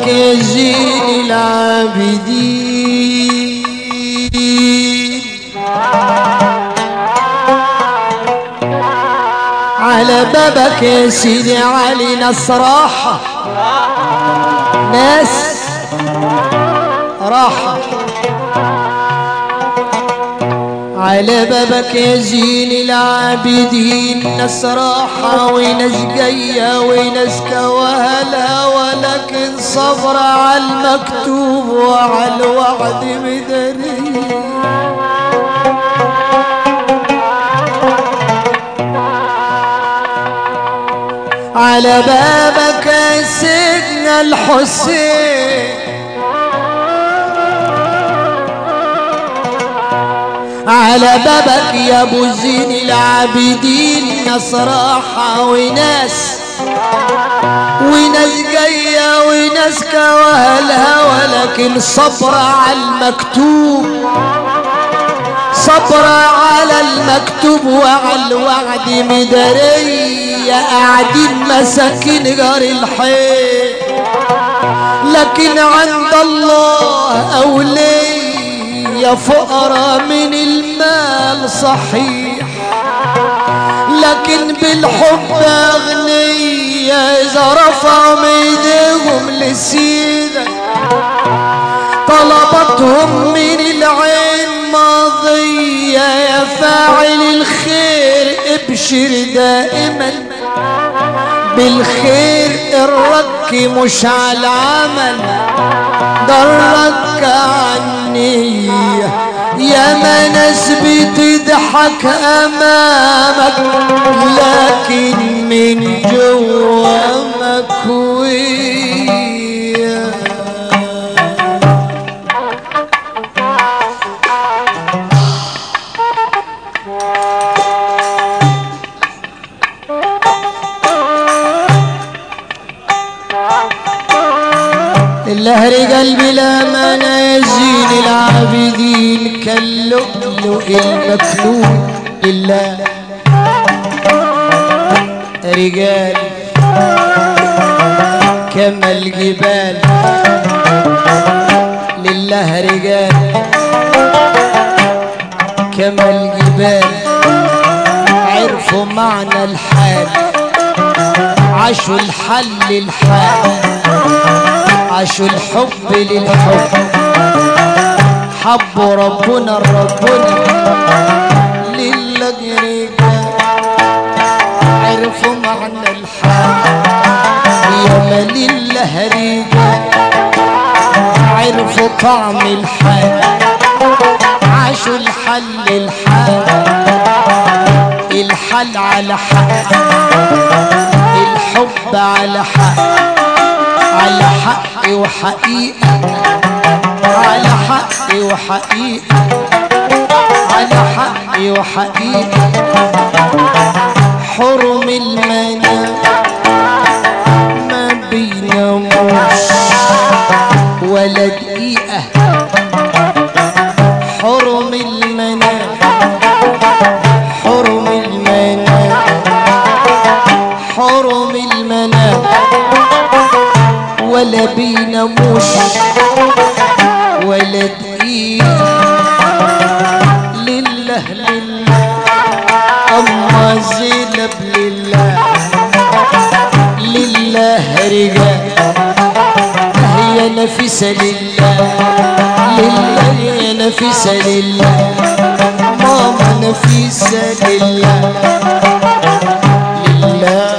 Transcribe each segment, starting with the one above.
بابك يا زين العابدين على بابك يا سيدي علي ناس راحة ناس راحة على بابك يا زين العابدين ناس راحة وناس جاية وناس كوهلة ولكن صبر على المكتوب وعلى الوعد مدري على بابك يا سيدنا الحسين على بابك يا ابو زين العابدين ناس راحة وناس وناس جاية وناس كوهلها ولكن صبر على المكتوب صبر على المكتوب وعلى الوعد مدارية قاعدين مساكين جار الحيط لكن عند الله أولية فقراء من المال صحيح لكن بالحب أغنية إذا رفعوا ايديهم لسيدك طلبتهم من العين ماضية يا فاعل الخير ابشر دائما بالخير الرك مش على العمل درك عني يا ما ناس بتضحك امامك لكن من جوا مكويه الله رجال بلا منى يزين العابدين كاللؤلؤ المكنون لله رجال كما الجبال لله رجال كما الجبال عرفوا معنى الحال عاشوا الحل الحال عاشوا الحب للحب حبوا ربنا ربنا للجري عرفوا معنى الحال يا لله رجال عرفوا طعم الحال عاشوا الحل الحال الحل على حق الحب على حق على حق وحقيقة على حق وحقيقة على حق وحقيقة حرم المنام ما بيناموش ولا دقيقة حرم المنام حرم المنام حرم المنام ولا بيناموش ولا دقيقة لله لله أما زينب لله لله رجال هي نفسة لله لله يا نفسة لله ماما نفسة لله لله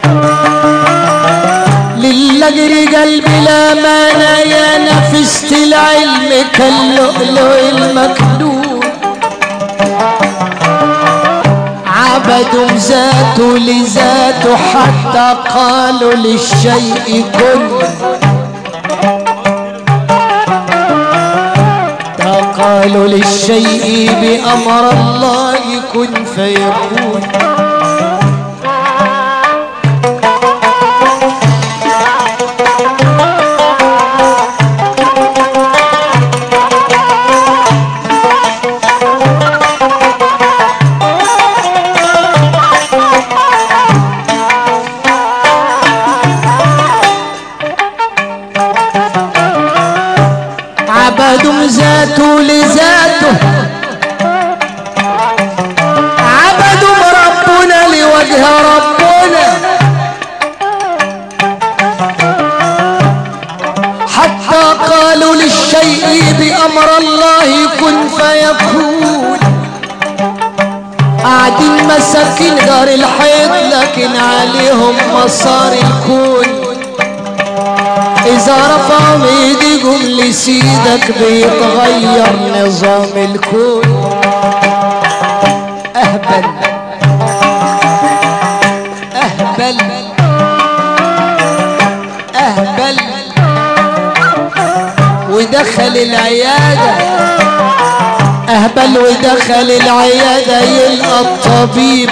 لله قلبي لا مانع يا نفست العلم كاللؤلؤ المكنون عبدوا ذاته لذاته حتى قالوا للشيء كن قالوا للشيء بأمر الله كن فيكون عبدوا ذاته لذاته عبدوا ربنا لوجه ربنا حتى قالوا للشيء بأمر الله كن فيكون قاعدين مساكين دار الحيط لكن عليهم مسار الكون إذا رفعوا ايديهم لسيدك بيتغير نظام الكون أهبل أهبل أهبل ودخل العيادة أهبل ودخل العيادة يلقى الطبيب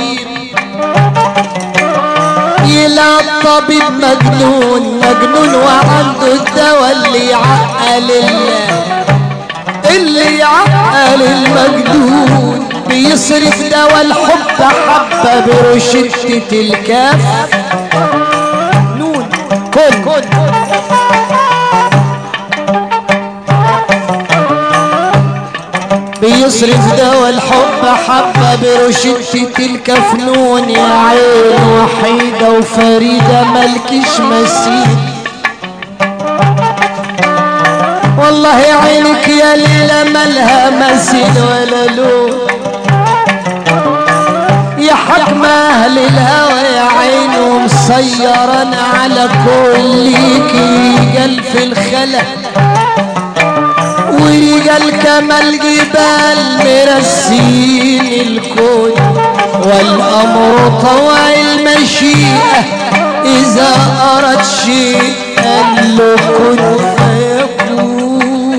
يلقى الطبيب مجنون مجنون وعنده الدواء اللي يعقل الله اللي يعقل المجنون بيصرف دواء الحب حبة برشدة الكاف نون كن كن بيصرف دواء الحب حبة برشدة الكفنون يا عين وحيدة وفريدة ملكش مثيل والله يا عينك يا ليلة ملها مثيل ولا لون يا حكم اهل الهوى يا عين ومصيرا على كل رجال في الخلا ورجال كمال جبال مرسين الكون والامر طوع المشيئة اذا اراد شيء قال له كن فيكون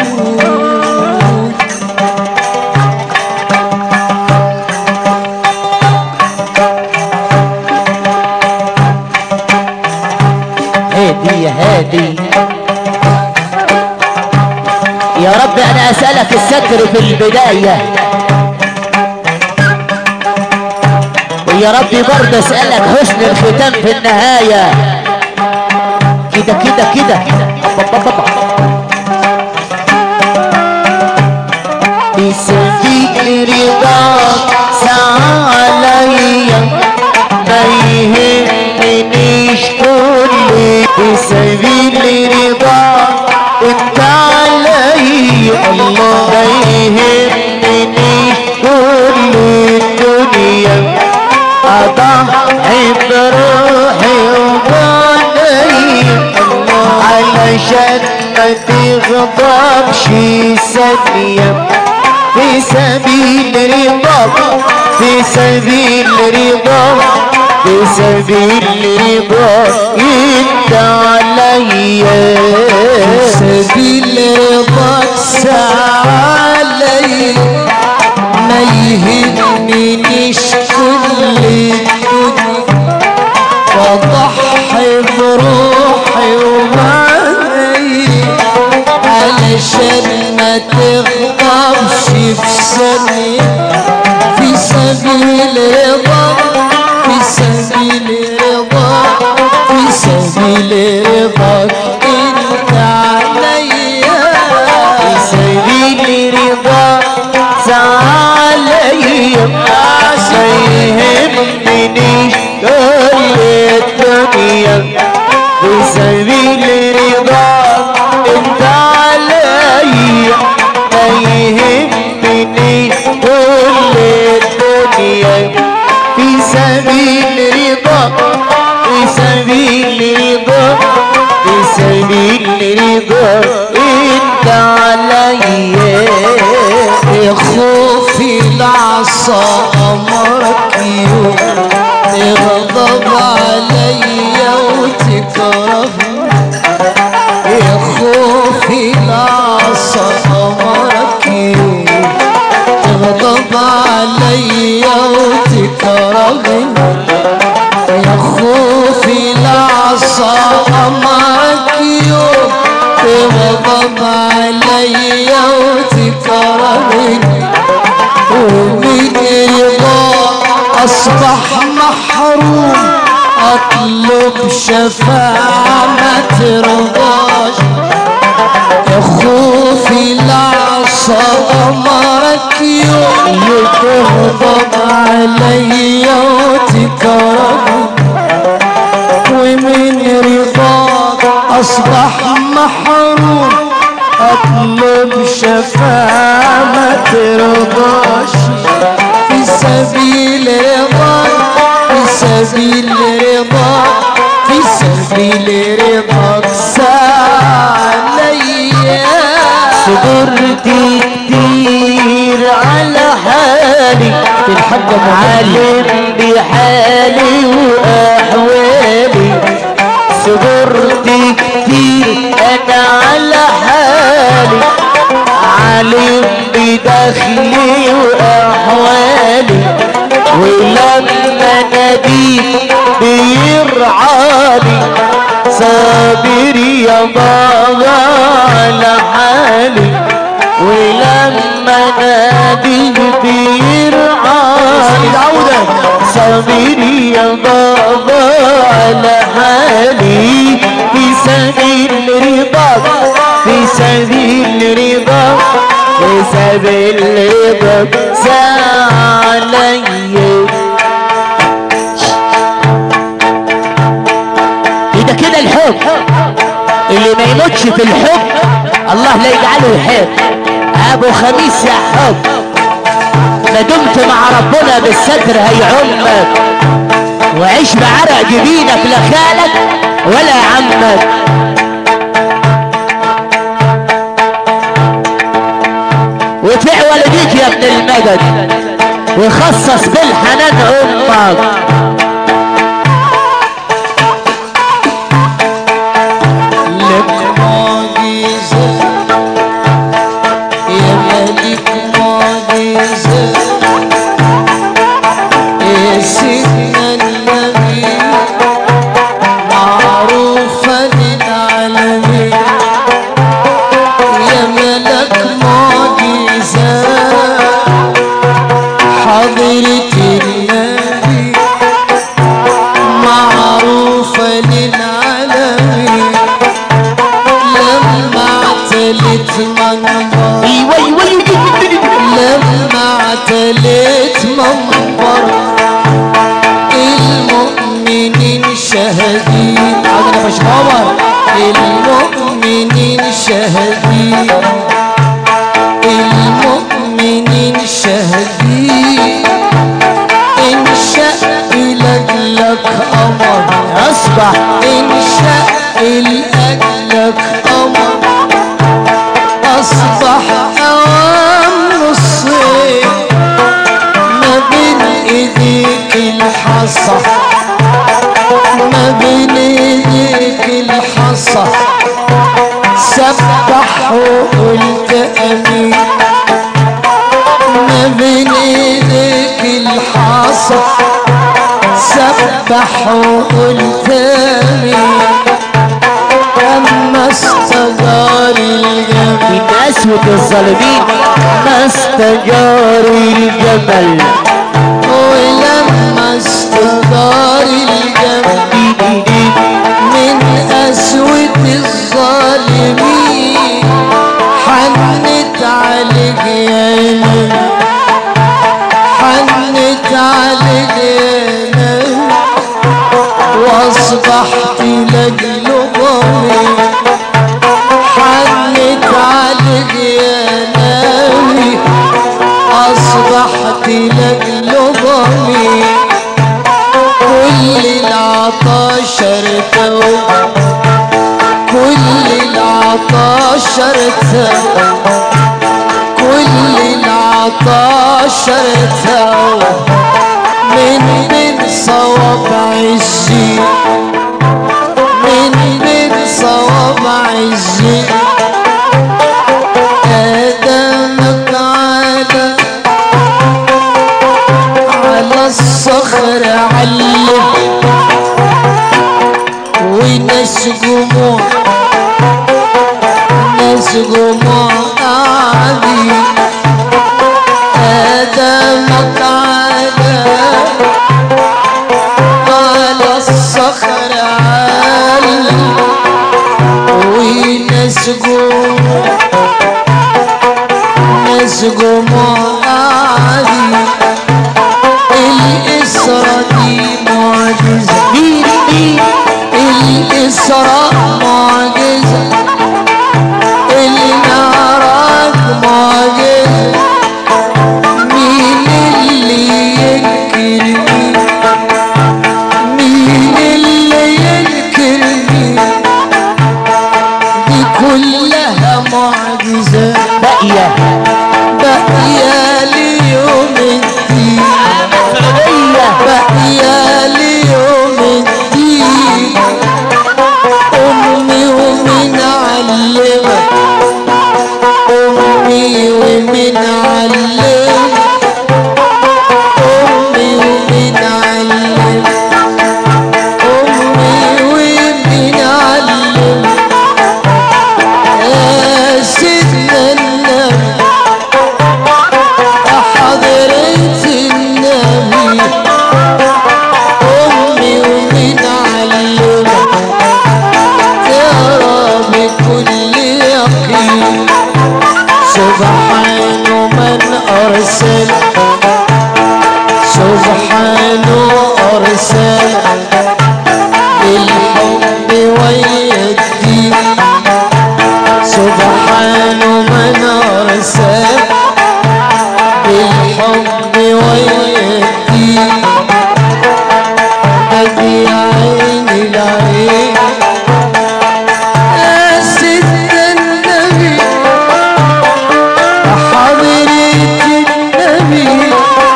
هادي يا هادي يا رب انا اسألك الستر في البداية ويا ربي برضه اسألك حسن الختام في النهاية كده كده كده بسبيل رضاك عليا ما يهمنيش كل بسبيل رضاك انت عليا الله ما يهمنيش كل الدنيا اضحي بروحي وبني علشان ما تغضبش ثانيه في سبيل رضاك في سبيل رضاك في سبيل رضاك انت عليا سبيل رضاك سعالي ما يهمنيش كل الدنيا واضحي بروحي ومعني علشان ما تغضبش في ثانية في سبيل رضاك في سبيل رضاك في سبيل رضاك انت عليا في سبيل رضاك عليا ما يهمنيش كل الدنيا في سبيل رضاك انت عليا ما يهمنيش كل الدنيا في سبيل رضاك في سبيل رضاك في سبيل رضاك انت عليا يا خوفي العصا امرك يوم تغضب عليا وتكرهني يا خوفي العصا امرك يوم تغضب عليا وتكرهني يا خوفي العصا امرك يوم تغضب عليا وتكرهني ومن رضا اصبح محروم اطلب شفاعة ما ترضاش يا خوفي صغمرك يوم تغضب علي وتكرم ومن رضاك اصبح محروم اطلب شفاعة ما ترضاش في سبيل رضاك في سبيل رضاك في سبيل رضاك ساليا صبرت كتير على حالي الحاج ابو عالم بحالي واحوالي صبرت كتير انا على حالي عالم بدخلي واحوالي ولما ناديت بيرعاني صابر يا بابا على حالي ولما ناديت بيرعاني صابر يا بابا على حالي في سبيل رضاك في سبيل رضاك في سبيل رضاك سعلي ده كده الحب اللي ما يموتش في الحب الله لا يجعله يحب ابو خميس يا حب ما دمت مع ربنا بالستر هيعمك وعيش بعرق جبينك لا خالك ولا عمك وطيع والديك يا ابن المجد وخصص بالحنان امك لك معجزة يا ملك معجزة يا سيدنا النبي معروفة للعالمين يا ملك معجزة حضرة النبي معروفة للعالمين لما اعتلت منبر ايوه ايوه لما اعتلت منبر المؤمنين شهدين عندنا مش خبر المؤمنين شهدين المؤمنين شهدين إن شاء لك قمر اصبح إن شاء لك قمر أصبح أوام الصيف ما بين إيديك الحصى ما بين إيديك الحصى سبح وقلت أمين ما بين إيديك الحصى سبح وقلت أمين أما استجار الجمال من اسود الظالمين ما استجار الجمل ولما استجار الجمال من أسود الظالمين حنت عليك يا نبي حنت عليك يا نبي واصبحت لجل ضمير حنت عليك يا نبي اصبحت لجل ضمير كل العطاش ارتوى كل العطاش ارتوى كل العطاش ارتوى من بين صوابع الزين من بين صوابع الزين آدمك على على الصخر علم وناس جموع ناس جموع قاعدين آدمك على على الصخر جموع عادي الإسرة دي معجزة مين مين الإسراء معجزة المعراج معجزة مين اللي ينكر مين مين اللي ينكر مين دي كلها معجزة باقية باقية ليوم الدين مفردية باقية ليوم الدين أمي ومن علمك أمي ومن علمك أمي ومن علمك أمي ومن علمك يا سيدنا النبي يا حضرة النبي أمي ومن علمك ترى بكل يقين سبحان من أرسل سبحان أرسل بالحب والدين سبحان من أرسل بالحب والدين أدي عيني العين يا سيد النبي يا حضرة النبي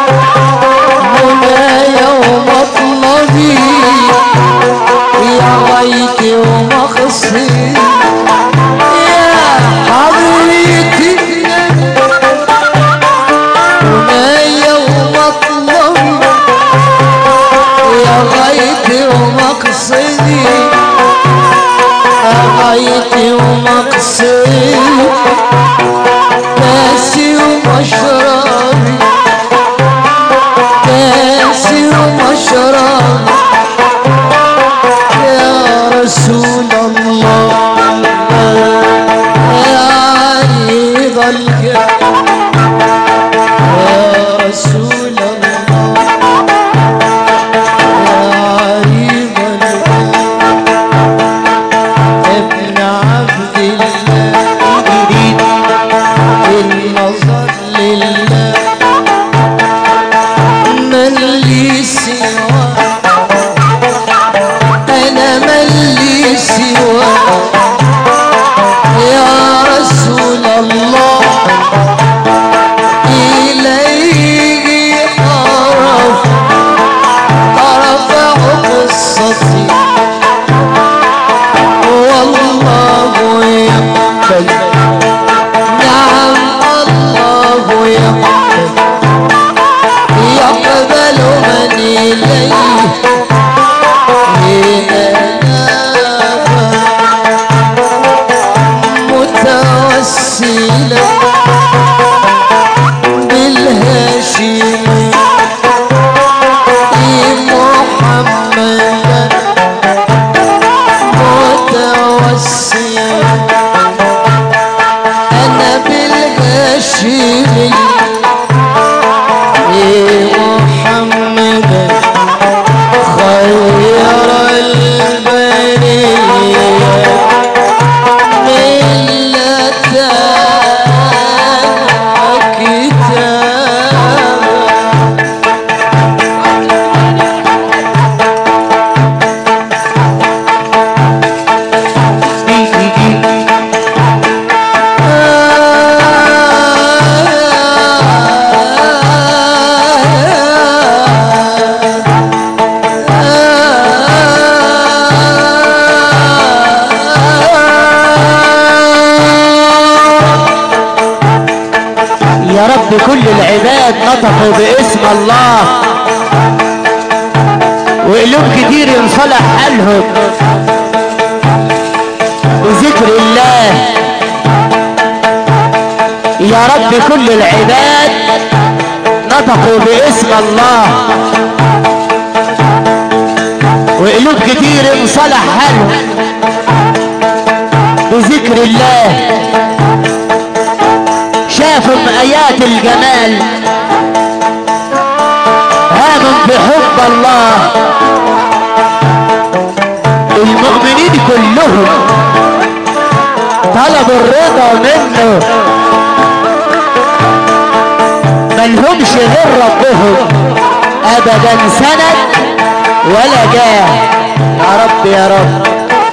منايا ومطلبي يا غايتي ومقصدي يا حضرة النبي منايا ومطلبي يا غايتي ومقصدي يا غايتي ومقصدي كاسي ومشربي كاسي ومشربي يا رسول الله يا عريض الكرم يا رسول الله يا عريض الكرم ابن عبد الله النظر لله من لي سواه أنا من لي سواه يا رسول الله إليه طرف طرف قصتي والله يقبل نعم الله يقبل يقبل من إليه أنابا متوسلا بالهاشمي محمدا متوسلا أنا بالهاشمي محمدا خير البرية ملة كتاب يا رب كل العباد نطقوا باسم الله وقلوب كتير انصلح حالهم بذكر الله يا رب كل العباد نطقوا باسم الله وقلوب كتير انصلح حالهم بذكر الله شافوا حياة الجمال آمن بحب الله المؤمنين كلهم طلبوا الرضا منه ملهمش غير ربهم ابدا سند ولا جاه يا رب يا رب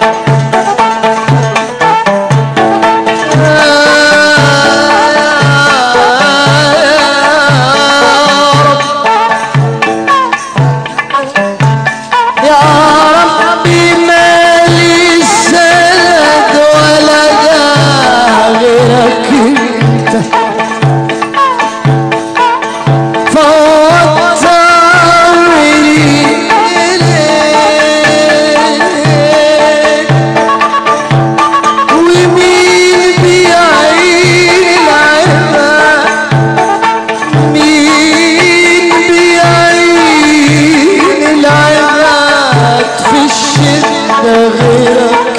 يا ربي ما لي سند ولا جاه غيرك انت فوضت امري اليك ومين بيعين العباد مين بيعين العباد في الشدة غيرك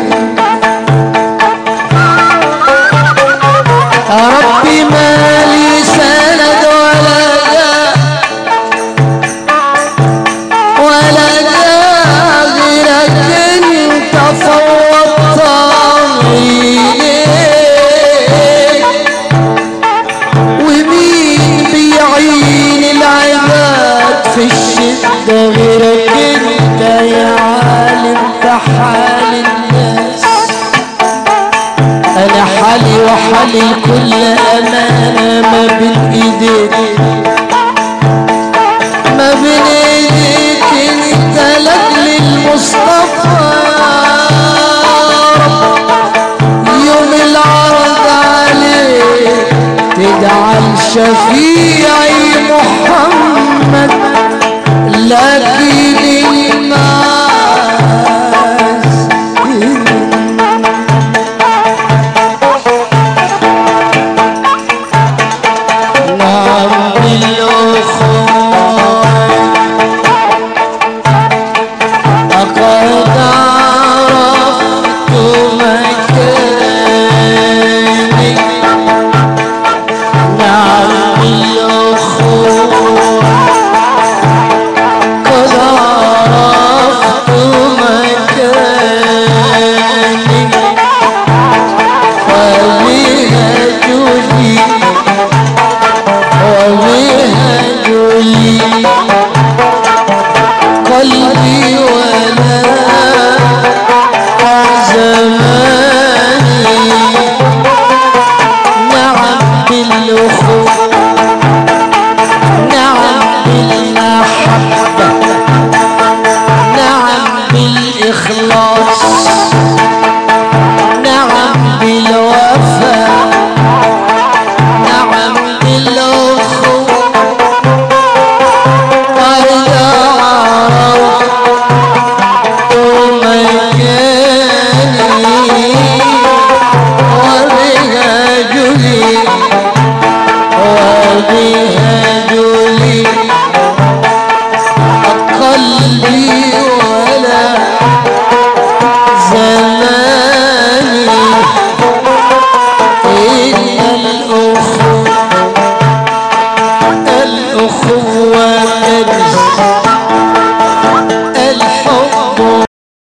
يا ربي مالي سند ولا جاه ولا جاه غيرك انت فوضت امري إليك ومين بيعين العباد في الشدة غيرك انت يا عالم بحال الناس انا حالي وحالي الكل امانة ما بين ايديك ما بين ايديك انت لاجل المصطفى يوم العرض عليك تجعل شفيعي محمد لك